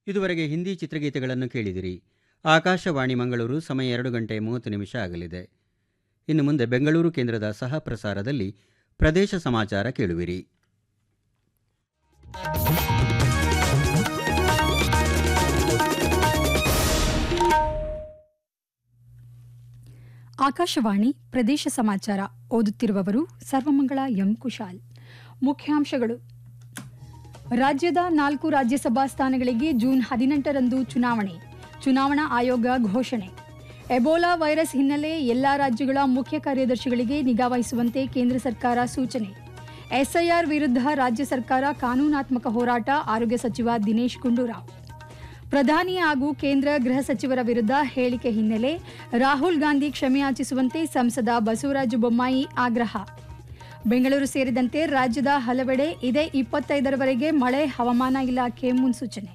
ಇದುವರೆಗೆ ಹಿಂದಿ ಚಿತ್ರಗೀತೆಗಳನ್ನು ಕೇಳಿದಿರಿ ಆಕಾಶವಾಣಿ ಮಂಗಳೂರು ಸಮಯ ಎರಡು ಗಂಟೆ ಮೂವತ್ತು ನಿಮಿಷ ಆಗಲಿದೆ ಇನ್ನು ಮುಂದೆ ಬೆಂಗಳೂರು ಕೇಂದ್ರದ ಸಹ ಪ್ರಸಾರದಲ್ಲಿ ಪ್ರದೇಶ ಸಮಾಚಾರ ಕೇಳುವಿರಿ ಆಕಾಶವಾಣಿ ಪ್ರದೇಶ ಸಮಾಚಾರ ಓದುತ್ತಿರುವವರು ಸರ್ವಮಂಗಳ ಎಂ ಕುಶಾಲ್ ಮುಖ್ಯಾಂಶಗಳು ರಾಜ್ಯದ ನಾಲ್ಕು ರಾಜ್ಯಸಭಾ ಸ್ಥಾನಗಳಿಗೆ ಜೂನ್ ಹದಿನೆಂಟರಂದು ಚುನಾವಣೆ ಚುನಾವಣಾ ಆಯೋಗ ಘೋಷಣೆ ಎಬೋಲಾ ವೈರಸ್ ಹಿನ್ನೆಲೆ ಎಲ್ಲಾ ರಾಜ್ಯಗಳ ಮುಖ್ಯ ಕಾರ್ಯದರ್ಶಿಗಳಿಗೆ ನಿಗಾವಹಿಸುವಂತೆ ಕೇಂದ್ರ ಸರ್ಕಾರ ಸೂಚನೆ ಎಸ್ಐಆರ್ ವಿರುದ್ಧ ರಾಜ್ಯ ಸರ್ಕಾರ ಕಾನೂನಾತ್ಮಕ ಹೋರಾಟ ಆರೋಗ್ಯ ಸಚಿವ ದಿನೇಶ್ ಗುಂಡೂರಾವ್ ಪ್ರಧಾನಿ ಹಾಗೂ ಕೇಂದ್ರ ಗೃಹ ಸಚಿವರ ವಿರುದ್ಧ ಹೇಳಿಕೆ ಹಿನ್ನೆಲೆ ರಾಹುಲ್ ಗಾಂಧಿ ಕ್ಷಮೆಯಾಚಿಸುವಂತೆ ಸಂಸದ ಬಸವರಾಜ ಬೊಮ್ಮಾಯಿ ಆಗ್ರಹ ಬೆಂಗಳೂರು ಸೇರಿದಂತೆ ರಾಜ್ಯದ ಹಲವೆಡೆ ಇದೇ ಇಪ್ಪತ್ತೈದರವರೆಗೆ ಮಳೆ ಹವಾಮಾನ ಇಲಾಖೆ ಮುನ್ಸೂಚನೆ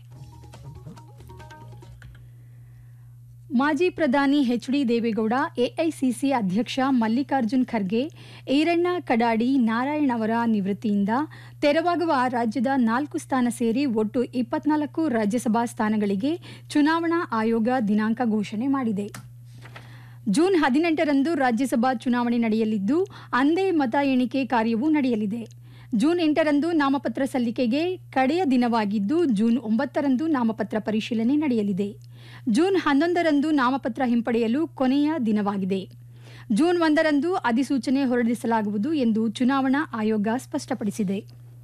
ಮಾಜಿ ಪ್ರಧಾನಿ ಎಚ್ ಡಿ ದೇವೇಗೌಡ ಎಐಸಿಸಿ ಅಧ್ಯಕ್ಷ ಮಲ್ಲಿಕಾರ್ಜುನ್ ಖರ್ಗೆ ಈರಣ್ಣ ಕಡಾಡಿ ನಾರಾಯಣ್ ಅವರ ನಿವೃತ್ತಿಯಿಂದ ತೆರವಾಗುವ ರಾಜ್ಯದ ನಾಲ್ಕು ಸ್ಥಾನ ಸೇರಿ ಒಟ್ಟು ಇಪ್ಪತ್ನಾಲ್ಕು ರಾಜ್ಯಸಭಾ ಸ್ಥಾನಗಳಿಗೆ ಚುನಾವಣಾ ಆಯೋಗ ದಿನಾಂಕ ಘೋಷಣೆ ಮಾಡಿದೆ ಜೂನ್ ಹದಿನೆಂಟರಂದು ರಾಜ್ಯಸಭಾ ಚುನಾವಣೆ ನಡೆಯಲಿದ್ದು ಅಂದೇ ಮತ ಎಣಿಕೆ ಕಾರ್ಯವೂ ನಡೆಯಲಿದೆ ಜೂನ್ ಎಂಟರಂದು ನಾಮಪತ್ರ ಸಲ್ಲಿಕೆಗೆ ಕಡೆಯ ದಿನವಾಗಿದ್ದು ಜೂನ್ ಒಂಬತ್ತರಂದು ನಾಮಪತ್ರ ಪರಿಶೀಲನೆ ನಡೆಯಲಿದೆ ಜೂನ್ ಹನ್ನೊಂದರಂದು ನಾಮಪತ್ರ ಹಿಂಪಡೆಯಲು ಕೊನೆಯ ದಿನವಾಗಿದೆ ಜೂನ್ ಒಂದರಂದು ಅಧಿಸೂಚನೆ ಹೊರಡಿಸಲಾಗುವುದು ಎಂದು ಚುನಾವಣಾ ಆಯೋಗ ಸ್ಪಷ್ಟಪಡಿಸಿದೆ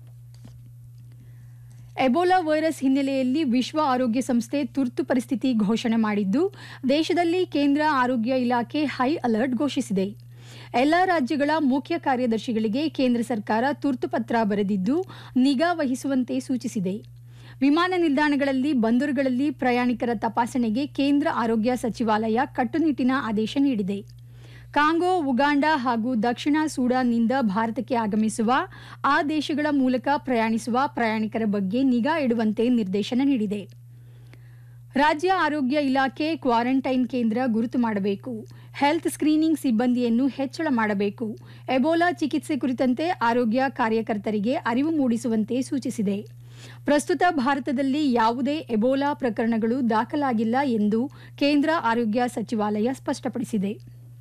ಎಬೋಲಾ ವೈರಸ್ ಹಿನ್ನೆಲೆಯಲ್ಲಿ ವಿಶ್ವ ಆರೋಗ್ಯ ಸಂಸ್ಥೆ ತುರ್ತು ಪರಿಸ್ಥಿತಿ ಘೋಷಣೆ ಮಾಡಿದ್ದು ದೇಶದಲ್ಲಿ ಕೇಂದ್ರ ಆರೋಗ್ಯ ಇಲಾಖೆ ಹೈ ಅಲರ್ಟ್ ಘೋಷಿಸಿದೆ ಎಲ್ಲ ರಾಜ್ಯಗಳ ಮುಖ್ಯ ಕಾರ್ಯದರ್ಶಿಗಳಿಗೆ ಕೇಂದ್ರ ಸರ್ಕಾರ ತುರ್ತು ಪತ್ರ ಬರೆದಿದ್ದು ನಿಗಾ ವಹಿಸುವಂತೆ ಸೂಚಿಸಿದೆ ವಿಮಾನ ನಿಲ್ದಾಣಗಳಲ್ಲಿ ಬಂದರುಗಳಲ್ಲಿ ಪ್ರಯಾಣಿಕರ ತಪಾಸಣೆಗೆ ಕೇಂದ್ರ ಆರೋಗ್ಯ ಸಚಿವಾಲಯ ಕಟ್ಟುನಿಟ್ಟಿನ ಆದೇಶ ನೀಡಿದೆ ಕಾಂಗೋ ಉಗಾಂಡ ಹಾಗೂ ದಕ್ಷಿಣ ಸೂಡಾನ್ನಿಂದ ಭಾರತಕ್ಕೆ ಆಗಮಿಸುವ ಆ ದೇಶಗಳ ಮೂಲಕ ಪ್ರಯಾಣಿಸುವ ಪ್ರಯಾಣಿಕರ ಬಗ್ಗೆ ನಿಗಾ ಇಡುವಂತೆ ನಿರ್ದೇಶನ ನೀಡಿದೆ ರಾಜ್ಯ ಆರೋಗ್ಯ ಇಲಾಖೆ ಕ್ವಾರಂಟೈನ್ ಕೇಂದ್ರ ಗುರುತು ಮಾಡಬೇಕು ಹೆಲ್ತ್ ಸ್ಕ್ರೀನಿಂಗ್ ಸಿಬ್ಬಂದಿಯನ್ನು ಹೆಚ್ಚಳ ಮಾಡಬೇಕು ಎಬೋಲಾ ಚಿಕಿತ್ಸೆ ಕುರಿತಂತೆ ಆರೋಗ್ಯ ಕಾರ್ಯಕರ್ತರಿಗೆ ಅರಿವು ಮೂಡಿಸುವಂತೆ ಸೂಚಿಸಿದೆ ಪ್ರಸ್ತುತ ಭಾರತದಲ್ಲಿ ಯಾವುದೇ ಎಬೋಲಾ ಪ್ರಕರಣಗಳು ದಾಖಲಾಗಿಲ್ಲ ಎಂದು ಕೇಂದ್ರ ಆರೋಗ್ಯ ಸಚಿವಾಲಯ ಸ್ಪಷ್ಟಪಡಿಸಿದೆ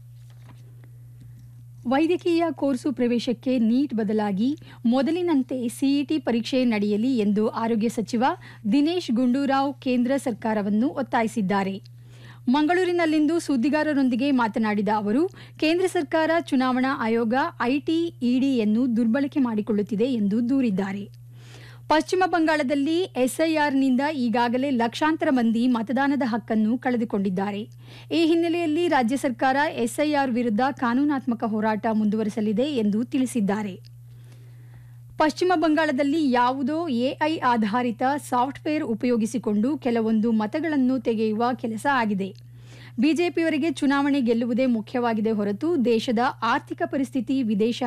ವೈದ್ಯಕೀಯ ಕೋರ್ಸು ಪ್ರವೇಶಕ್ಕೆ ನೀಟ್ ಬದಲಾಗಿ ಮೊದಲಿನಂತೆ ಸಿಇಟಿ ಪರೀಕ್ಷೆ ನಡೆಯಲಿ ಎಂದು ಆರೋಗ್ಯ ಸಚಿವ ದಿನೇಶ್ ಗುಂಡೂರಾವ್ ಕೇಂದ್ರ ಸರ್ಕಾರವನ್ನು ಒತ್ತಾಯಿಸಿದ್ದಾರೆ ಮಂಗಳೂರಿನಲ್ಲಿಂದು ಸುದ್ದಿಗಾರರೊಂದಿಗೆ ಮಾತನಾಡಿದ ಅವರು ಕೇಂದ್ರ ಸರ್ಕಾರ ಚುನಾವಣಾ ಆಯೋಗ ಐಟಿ ಇಡಿಯನ್ನು ದುರ್ಬಳಕೆ ಮಾಡಿಕೊಳ್ಳುತ್ತಿದೆ ಎಂದು ದೂರಿದ್ದಾರೆ ಪಶ್ಚಿಮ ಬಂಗಾಳದಲ್ಲಿ ಎಸ್ಐಆರ್ನಿಂದ ಈಗಾಗಲೇ ಲಕ್ಷಾಂತರ ಮಂದಿ ಮತದಾನದ ಹಕ್ಕನ್ನು ಕಳೆದುಕೊಂಡಿದ್ದಾರೆ ಈ ಹಿನ್ನೆಲೆಯಲ್ಲಿ ರಾಜ್ಯ ಸರ್ಕಾರ ಎಸ್ಐಆರ್ ವಿರುದ್ಧ ಕಾನೂನಾತ್ಮಕ ಹೋರಾಟ ಮುಂದುವರೆಸಲಿದೆ ಎಂದು ತಿಳಿಸಿದ್ದಾರೆ ಪಶ್ಚಿಮ ಬಂಗಾಳದಲ್ಲಿ ಯಾವುದೋ ಎಐ ಆಧಾರಿತ ಸಾಫ್ಟ್ವೇರ್ ಉಪಯೋಗಿಸಿಕೊಂಡು ಕೆಲವೊಂದು ಮತಗಳನ್ನು ತೆಗೆಯುವ ಕೆಲಸ ಆಗಿದೆ ಬಿಜೆಪಿಯವರಿಗೆ ಚುನಾವಣೆ ಗೆಲ್ಲುವುದೇ ಮುಖ್ಯವಾಗಿದೆ ಹೊರತು ದೇಶದ ಆರ್ಥಿಕ ಪರಿಸ್ಥಿತಿ ವಿದೇಶ